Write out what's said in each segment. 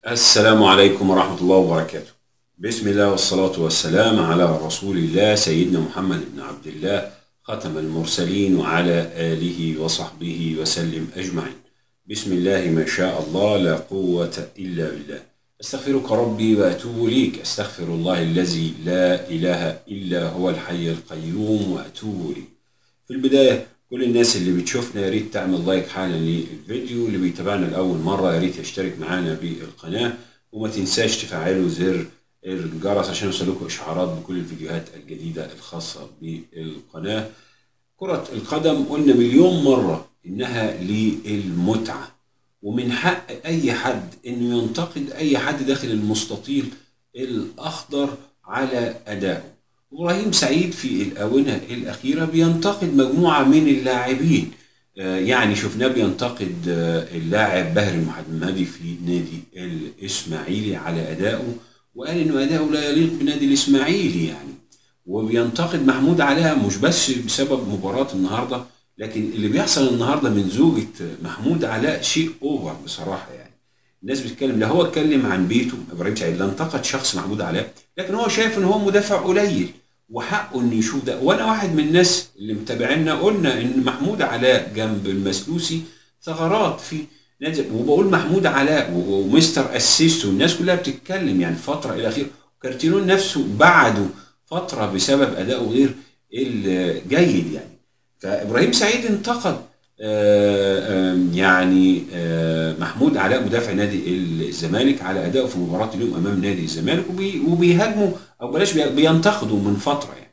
السلام عليكم ورحمة الله وبركاته. بسم الله والصلاة والسلام على رسول الله سيدنا محمد بن عبد الله ختم المرسلين وعلى آله وصحبه وسلم أجمعين. بسم الله ما شاء الله لا قوة إلا بالله. أستغفرك ربي وأتوب إليك، أستغفر الله الذي لا إله إلا هو الحي القيوم وأتوب إليه. في البداية كل الناس اللي بتشوفنا يا ريت تعمل لايك حالا للفيديو اللي بيتابعنا لأول مرة يا ريت يشترك معانا بالقناة وما تنساش تفعلوا زر الجرس عشان يوصلكوا إشعارات بكل الفيديوهات الجديدة الخاصة بالقناة كرة القدم قلنا مليون مرة إنها للمتعة ومن حق أي حد إنه ينتقد أي حد داخل المستطيل الأخضر على أدائه ابراهيم سعيد في الاونه الاخيره بينتقد مجموعه من اللاعبين آه، يعني شفناه بينتقد آه، اللاعب بهر المحمدي في نادي الاسماعيلي على ادائه وقال انه اداؤه لا يليق بنادي الاسماعيلي يعني وبينتقد محمود علاء مش بس بسبب مباراه النهارده لكن اللي بيحصل النهارده من زوجة محمود علاء شيء اوفر بصراحه يعني الناس بتتكلم لا هو اتكلم عن بيته ابراهيم سعيد لا انتقد شخص محمود علاء لكن هو شايف ان هو مدافع قليل وحقه انه يشوف ده وانا واحد من الناس اللي متابعينا قلنا ان محمود علاء جنب المسلوسي ثغرات في نادي وبقول محمود علاء و- ومستر اسيست والناس كلها بتتكلم يعني الفتره الاخيره كارتيرون نفسه بعده فتره بسبب ادائه غير الجيد يعني فابراهيم سعيد انتقد آه، آه، يعني آه، محمود علاء مدافع نادي الزمالك على ادائه في مباراه اليوم امام نادي الزمالك وبي- وبيهاجموا او بلاش بي- بينتقدوا من فتره يعني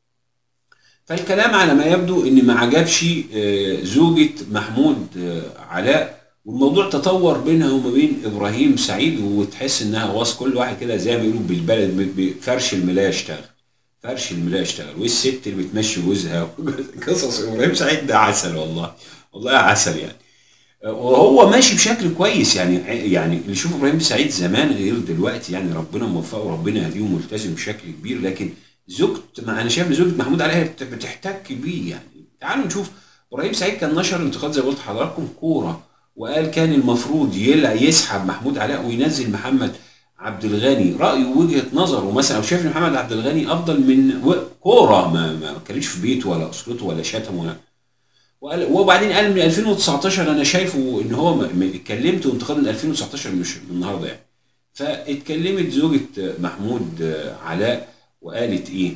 فالكلام على ما يبدو ان ما عجبش آه، زوجة محمود آه، علاء والموضوع تطور بينها وما بين ابراهيم سعيد وتحس انها واس كل واحد كده زي ما بيقولوا بالبلد ب- ب- فرش الملايه اشتغل فرش الملايه اشتغل والست اللي بتمشي جوزها قصص ابراهيم سعيد ده عسل والله والله عسل يعني وهو ماشي بشكل كويس يعني يعني اللي يشوف ابراهيم سعيد زمان غير دلوقتي يعني ربنا موفقه وربنا يهديه وملتزم بشكل كبير لكن زوجة ما انا شايف ان زوجة محمود علي بت- بتحتك بيه يعني تعالوا نشوف ابراهيم سعيد كان نشر انتقاد زي ما قلت لحضراتكم كوره وقال كان المفروض يلع يسحب محمود علاء وينزل محمد عبد الغني رايه وجهه نظره مثلا او شايف ان محمد عبد الغني افضل من و- كوره ما ما كانش في بيته ولا اسرته ولا شتم ولا وقال وبعدين قال من 2019 انا شايفه ان هو م- م- اتكلمت وانتقاد من 2019 مش من النهارده يعني فاتكلمت زوجة محمود علاء وقالت ايه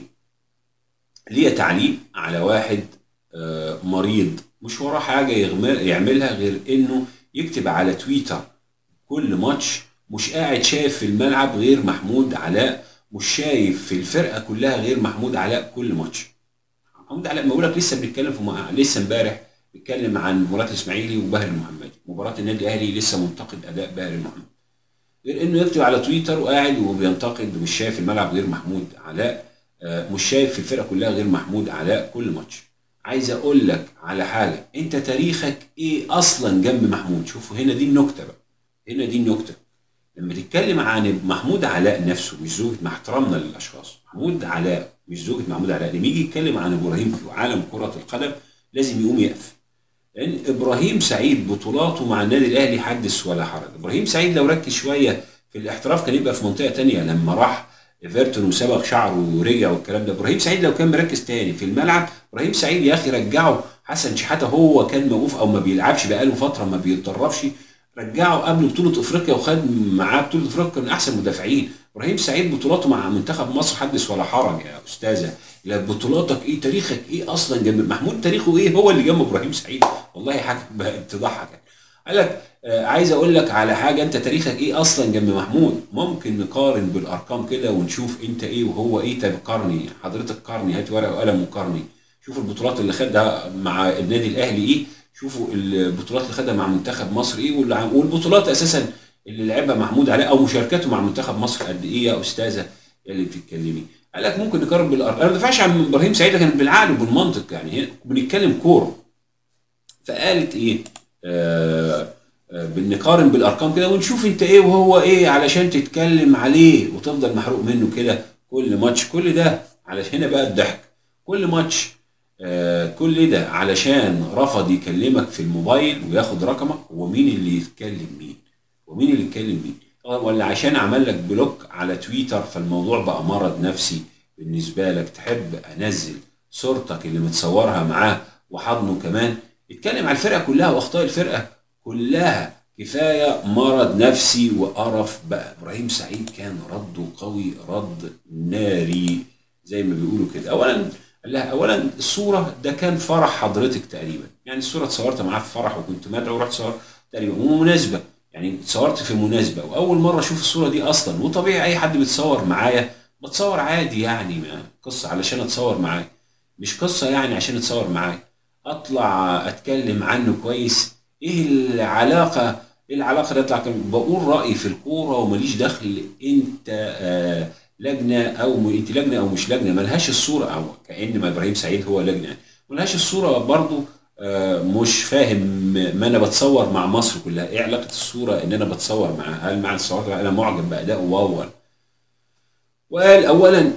ليا تعليق على واحد آه، مريض مش وراه حاجه يغمل- يعملها غير انه يكتب على تويتر كل ماتش مش قاعد شايف في الملعب غير محمود علاء مش شايف في الفرقه كلها غير محمود علاء كل ماتش محمود علاء ما بقول لك لسه بنتكلم في م- لسه امبارح بيتكلم عن مباراه الاسماعيلي وباهر المحمدي مباراه النادي الاهلي لسه منتقد اداء باهر المحمدي غير انه يكتب على تويتر وقاعد وبينتقد ومش شايف الملعب غير محمود علاء آه، مش شايف في الفرقه كلها غير محمود علاء كل ماتش عايز اقول لك على حاجه انت تاريخك ايه اصلا جنب محمود شوفوا هنا دي النكته بقى هنا دي النكته لما تتكلم عن محمود علاء نفسه مش زوجة مع احترامنا للاشخاص محمود علاء مش زوجة محمود علاء لما يجي يتكلم عن ابراهيم في عالم كرة القدم لازم يقوم يقف لان ابراهيم سعيد بطولاته مع النادي الاهلي حدث ولا حرج ابراهيم سعيد لو ركز شويه في الاحتراف كان يبقى في منطقه تانية لما راح ايفرتون وسبق شعره ورجع والكلام ده ابراهيم سعيد لو كان مركز تاني في الملعب ابراهيم سعيد يا اخي رجعه حسن شحاته هو كان موقوف او ما بيلعبش بقاله فتره ما بيتدربش رجعه قبل بطوله افريقيا وخد معاه بطوله افريقيا كان احسن مدافعين ابراهيم سعيد بطولاته مع منتخب مصر حدث ولا حرج يا استاذه لا بطولاتك ايه تاريخك ايه اصلا جنب محمود تاريخه ايه هو اللي جنب ابراهيم سعيد والله حاجه بقى تضحك يعني. قال لك آه، عايز اقول لك على حاجه انت تاريخك ايه اصلا جنب محمود ممكن نقارن بالارقام كده ونشوف انت ايه وهو ايه طب قارني حضرتك قارني هات ورقه وقلم وقارني شوف البطولات اللي خدها مع النادي الاهلي ايه شوفوا البطولات اللي خدها مع منتخب مصر ايه واللي عم- والبطولات اساسا اللي لعبها محمود علاء او مشاركته مع منتخب مصر قد ايه يا استاذه اللي بتتكلمي قال لك ممكن نقارن بالارقام انا ما بدافعش عن ابراهيم سعيد لكن بالعقل وبالمنطق يعني هنا بنتكلم كوره فقالت ايه آه آه بنقارن بالارقام كده ونشوف انت ايه وهو ايه علشان تتكلم عليه وتفضل محروق منه كده كل ماتش كل ده علشان هنا بقى الضحك كل ماتش آه كل ده علشان رفض يكلمك في الموبايل وياخد رقمك ومين اللي يتكلم مين ومين اللي يتكلم مين ولا عشان عمل لك بلوك على تويتر فالموضوع بقى مرض نفسي بالنسبه لك تحب انزل صورتك اللي متصورها معاه وحضنه كمان اتكلم على الفرقه كلها واخطاء الفرقه كلها كفايه مرض نفسي وقرف بقى ابراهيم سعيد كان رده قوي رد ناري زي ما بيقولوا كده اولا لا اولا الصوره ده كان فرح حضرتك تقريبا يعني الصوره اتصورت معاه في فرح وكنت مدعو ورحت صورت تقريبا ومناسبه يعني اتصورت في مناسبه واول مره اشوف الصوره دي اصلا وطبيعي اي حد بيتصور معايا بتصور عادي يعني ما قصه علشان اتصور معاه مش قصه يعني عشان اتصور معاه اطلع اتكلم عنه كويس ايه العلاقه ايه العلاقه ده اطلع بقول رايي في الكوره وماليش دخل انت آه لجنه او م... انت لجنه او مش لجنه ملهاش الصوره او كان ما ابراهيم سعيد هو لجنه ملهاش الصوره برضو آه مش فاهم ما انا بتصور مع مصر كلها ايه علاقه الصوره ان انا بتصور مع هل مع الصور انا معجب بادائه واو وقال اولا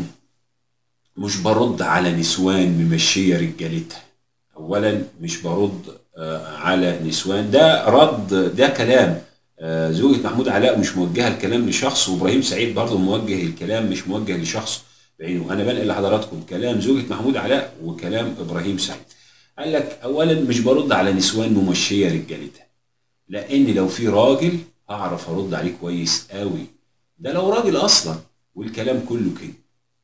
مش برد على نسوان ممشيه رجالتها اولا مش برد آه على نسوان ده رد ده كلام آه زوجة محمود علاء مش موجهه الكلام لشخص وابراهيم سعيد برضه موجه الكلام مش موجه لشخص بعينه انا بنقل لحضراتكم كلام زوجة محمود علاء وكلام ابراهيم سعيد قال لك اولا مش برد على نسوان ممشيه رجالتها لان لو في راجل هعرف ارد عليه كويس قوي ده لو راجل اصلا والكلام كله كده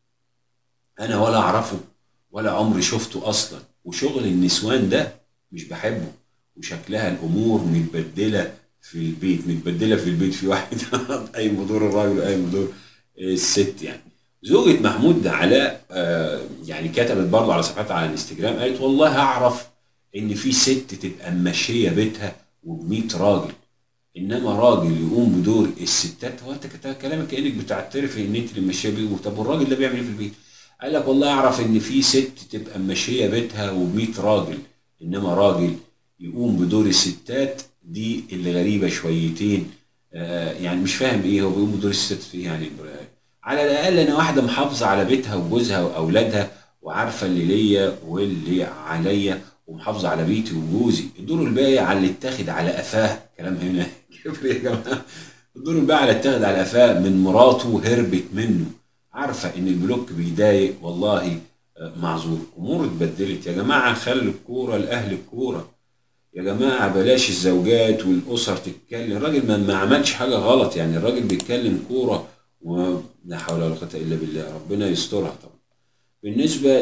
انا ولا اعرفه ولا عمري شفته اصلا وشغل النسوان ده مش بحبه وشكلها الامور متبدله في البيت متبدله في البيت في واحد قايم بدور الراجل وقايم بدور الست يعني زوجة محمود علاء آه يعني كتبت برضه على صفحتها على الانستجرام قالت والله هعرف ان في ست تبقى ماشيه بيتها وب راجل انما راجل يقوم بدور الستات هو انت كلامك كانك بتعترف ان انت اللي ماشيه بيه طب والراجل ده بيعمل ايه في البيت؟ قال لك والله اعرف ان في ست تبقى ماشيه بيتها و100 راجل انما راجل يقوم بدور الستات دي اللي غريبه شويتين آه يعني مش فاهم ايه هو بيقوم بدور الستات في ايه يعني على الاقل انا واحده محافظه على بيتها وجوزها واولادها وعارفه اللي ليا واللي عليا ومحافظه على بيتي وجوزي الدور الباقي على اللي اتاخد على قفاه كلام هنا كبر يا جماعه الدور الباقي على اتاخد على قفاه من مراته هربت منه عارفه ان البلوك بيضايق والله معذور امور اتبدلت يا جماعه خلي الكوره لاهل الكوره يا جماعه بلاش الزوجات والاسر تتكلم الراجل ما, ما عملش حاجه غلط يعني الراجل بيتكلم كوره ولا حول ولا قوه الا بالله ربنا يسترها طبعا بالنسبه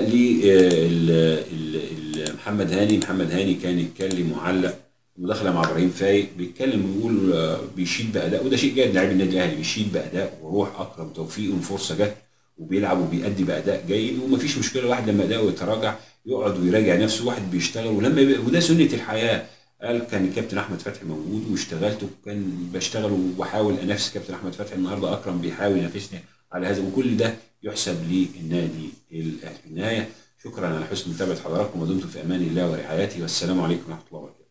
ل محمد هاني محمد هاني كان يتكلم معلق مداخله مع ابراهيم فايق بيتكلم بيقول بيشيد باداء وده شيء جيد لاعب النادي الاهلي بيشيد باداء وروح اكرم توفيق والفرصه جت وبيلعب وبيأدي باداء جيد ومفيش مشكله واحد لما اداؤه يتراجع يقعد ويراجع نفسه واحد بيشتغل ولما يبقى وده سنه الحياه قال كان الكابتن احمد فتحي موجود واشتغلت وكان بشتغل وبحاول انافس كابتن احمد فتحي النهارده اكرم بيحاول ينافسني على هذا وكل ده يحسب للنادي الاهلي. النهايه شكرا على حسن متابعه حضراتكم ودمتم في امان الله ورعايته والسلام عليكم ورحمه الله وبركاته.